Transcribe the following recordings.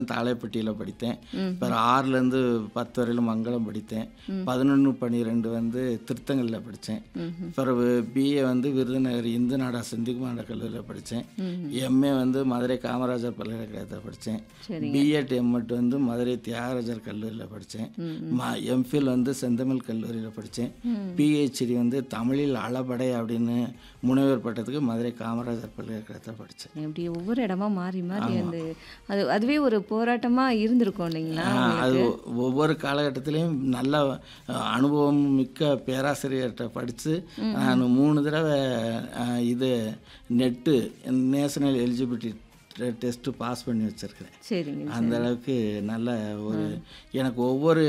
தாளைப்பட்டியில் படித்தேன் அப்புறம் ஆறுலேருந்து பத்து வரையிலும் மங்களம் படித்தேன் பதினொன்று பன்னிரெண்டு வந்து திருத்தங்கலில் படித்தேன் பிறகு பிஏ வந்து விருதுநகர் இந்து நாடா செந்திகுமார கல்லூரியில் படித்தேன் எம்ஏ வந்து மதுரை காமராஜர் பல்கலைக்கழகத்தில் படித்தேன் பிஎட் எம்எட் வந்து மதுரை தியாகராஜர் கல்லூரியில் படித்தேன் எம்ஃபில் வந்து செந்தமிழ் கல்லூரியில் படித்தேன் பிஹெச்டி வந்து தமிழில் அளபடை அப்படின்னு முனைவர் பட்டத்துக்கு மதுரை காமராஜர் பல்கலைக்கழகத்தில் படித்தேன் இப்படி ஒவ்வொரு இடமா மாறி மாறி அந்த அது அதுவே ஒரு போராட்டமா இருந்திருக்கும் இல்லைங்களா அது ஒவ்வொரு காலகட்டத்திலையும் நல்ல அஹ், அனுபவம் மிக்க பேராசிரியர்கிட்ட படித்து நான் மூணு தடவை அஹ், இது NET national eligibility test pass பண்ணி வச்சுருக்கிறேன் சரிங்க அந்த அளவுக்கு நல்ல ஒரு எனக்கு ஒவ்வொரு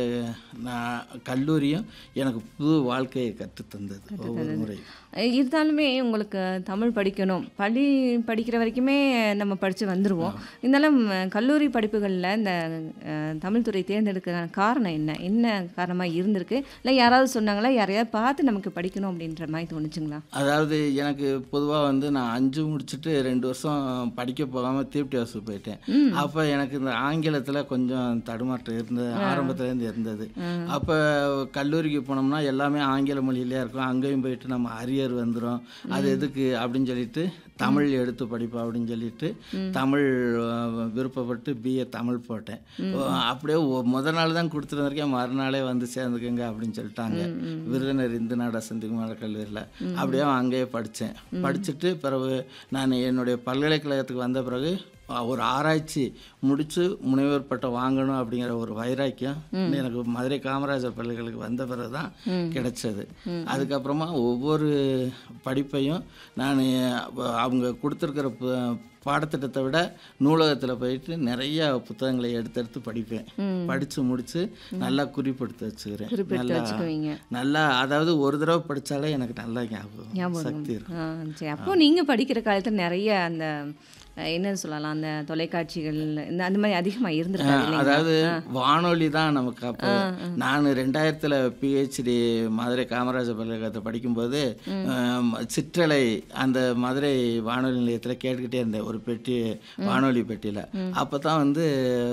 நான் கல்லூரியும் எனக்கு புது வாழ்க்கையை கற்றுத்தந்தது ஒவ்வொரு முறையும் அஹ் இருந்தாலுமே உங்களுக்கு தமிழ் படிக்கணும் பள்ளி படிக்கிற வரைக்குமே நம்ம படித்து வந்துடுவோம் இருந்தாலும் அஹ், கல்லூரி படிப்புகளில் இந்த அஹ், தமிழ் துறை தேர்ந்தெடுக்க காரணம் என்ன என்ன காரணமாக இருந்திருக்கு இல்லை யாராவது சொன்னாங்களா யாரையாவது பார்த்து நமக்கு படிக்கணும் அப்படின்ற மாதிரி தோணுச்சுங்களா அதாவது எனக்கு பொதுவாக வந்து நான் அஞ்சு முடிச்சுட்டு ரெண்டு வருஷம் படிக்க போகாமல் தீப்டி ஹவுஸுக்கு போயிட்டேன் அப்போ எனக்கு இந்த ஆங்கிலத்தில் கொஞ்சம் தடுமாற்றம் இருந்தது ஆரம்பத்துலேருந்து இருந்தது அப்போ கல்லூரிக்கு போனோம்னா எல்லாமே ஆங்கில மொழியிலே இருக்கும் அங்கேயும் போயிட்டு நம்ம அரியர் வந்துடும் அது எதுக்கு அப்படின்னு சொல்லிட்டு தமிழ் எடுத்து படிப்போம் அப்படின்னு சொல்லிட்டு தமிழ் அஹ், விருப்பப்பட்டு பிஏ தமிழ் போட்டேன் அப்படியே ஒ- முத நாள் தான் கொடுத்துட்டு வரைக்கும் மறுநாளே வந்து சேர்ந்துக்குங்க அப்படின்னு சொல்லிட்டாங்க விருதுநகர் இந்து நாடா செந்திகுமார கல்லூரியில் அப்படியே அங்கேயே படித்தேன் படிச்சுட்டு பிறகு நான் என்னுடைய பல்கலைக்கழகத்துக்கு வந்த பிறகு அஹ், ஒரு ஆராய்ச்சி முடித்து முனைவர் பட்டம் வாங்கணும் அப்படிங்கிற ஒரு வைராக்கியம் எனக்கு மதுரை காமராஜர் பல்கலைக்கழகம் வந்த பிறகு தான் கிடைச்சது அதுக்கப்புறமா ஒவ்வொரு படிப்பையும் நான் அவங்க கொடுத்துருக்கிற ப- பாடத்திட்டத்தை விட நூலகத்தில் போயிட்டு நிறைய புத்தகங்களை எடுத்து எடுத்து படிப்பேன் படித்து முடித்து நல்லா குறிப்பெடுத்து வச்சுக்கிறேன் குறிப்பிட்டு நல்லா வச்சுக்குவீங்க நல்லா அதாவது ஒரு தடவை படித்தாலே எனக்கு நல்லா ஞாபகம் ஞாபகம் சக்தி இருக்கும் ஆ சரி அப்போ நீங்கள் படிக்கிற காலத்தில் நிறைய அந்த அஹ், என்ன சொல்லலாம் அந்த தொலைக்காட்சிகள் இந்த அந்த மாதிரி அதிகமாக இருந்திருக்காது இல்லைங்களா? அதாவது வானொலி தான் நமக்கு அப்போ நான் ரெண்டாயிரத்தில் பிஹெச்டி மதுரை காமராஜர் பல்கலைக்கழகத்தை படிக்கும்போது ஆம், சிற்றலை அந்த மதுரை வானொலி நிலையத்தில் கேட்டுக்கிட்டே இருந்தேன் ஒரு பெட்டி வானொலி பெட்டியில் அப்போ தான் வந்து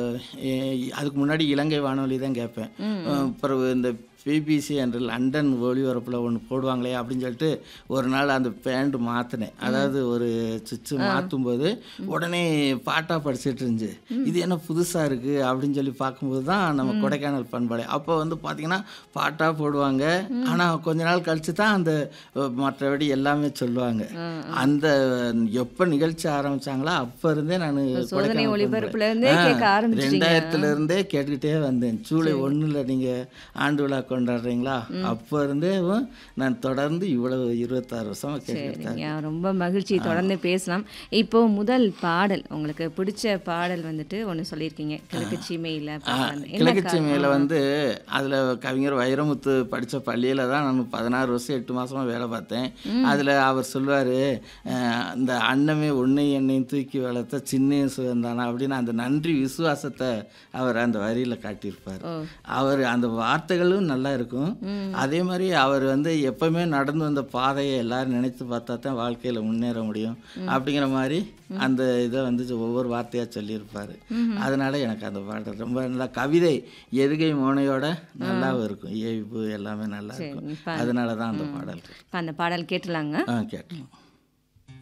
எ, அதுக்கு முன்னாடி இலங்கை வானொலி தான் கேட்பேன் அப்புறம் இந்த பிபிசி என்று லண்டன் ஒளிபரப்பில் ஒன்று போடுவாங்களே அப்படின்னு சொல்லிட்டு ஒரு நாள் அந்த பேண்ட் மாற்றினேன் அதாவது ஒரு சுவிட்சு மாற்றும் போது உடனே பாட்டாக படிச்சிட்டு இருந்துச்சு இது என்ன புதுசாக இருக்குது அப்படின்னு சொல்லி பார்க்கும்போது தான் நம்ம கொடைக்கானல் பண்பாடு அப்போ வந்து பார்த்திங்கன்னா பாட்டாக போடுவாங்க ஆனால் கொஞ்ச நாள் கழிச்சு தான் அந்த அஹ், மற்றபடி எல்லாமே சொல்லுவாங்க அந்த எப்போ நிகழ்ச்சி ஆரம்பிச்சாங்களோ அப்போ இருந்தே நான் சோதனை ஒளிபரப்புல இருந்தே கேட்க ஆரம்பிச்சிட்டீங்க ரெண்டாயிரத்துல இருந்தே கேட்டுக்கிட்டே வந்தேன் ஜூலை ஒண்ணுல நீங்க ஆண்டு விழா கொண்டாடுறீங்களா அப்போ இருந்தே நான் தொடர்ந்து இவ்வளவு இருபத்தாறு வருஷமா கேட்டுக்கிட்டு சரிங்க ரொம்ப மகிழ்ச்சி தொடர்ந்து பேசலாம் இப்போ முதல் பாடல் உங்களுக்கு பிடிச்ச பாடல் வந்துட்டு ஒன்று சொல்லியிருக்கீங்க கிழக்கு சீமையில் கிழக்கு சீமையில் வந்து அதில் கவிஞர் வைரமுத்து படித்த பள்ளியில் தான் நான் பதினாறு வருஷம் எட்டு மாசமா வேலை பார்த்தேன் அதில் அவர் சொல்லுவார் இந்த அன்னமே உன்னை என்னையும் தூக்கி வளர்த்த சின்ன சுகந்தானா அப்படின்னு அந்த நன்றி விசுவாசத்தை அவர் அந்த வரியில் காட்டியிருப்பார் அவர் அந்த வார்த்தைகளும் நல்லா இருக்கும் அதே மாதிரி அவர் வந்து எப்பவுமே நடந்து வந்த பாதையை எல்லாரும் நினைத்து பார்த்தா தான் வாழ்க்கையில் முன்னேற முடியும் அப்படிங்கிற மாதிரி அந்த இதை வந்து ஒவ்வொரு வார்த்தையாக சொல்லியிருப்பார் அதனால எனக்கு அந்த பாடல் ரொம்ப நல்லா கவிதை எதுகை மோனையோட நல்லாவும் இருக்கும் இயல்பு எல்லாமே நல்லா இருக்கும் இப்ப அதனால தான் அந்த பாடல் இப்போ அந்த பாடல் கேட்டலாங்க ஆ கேட்டேன்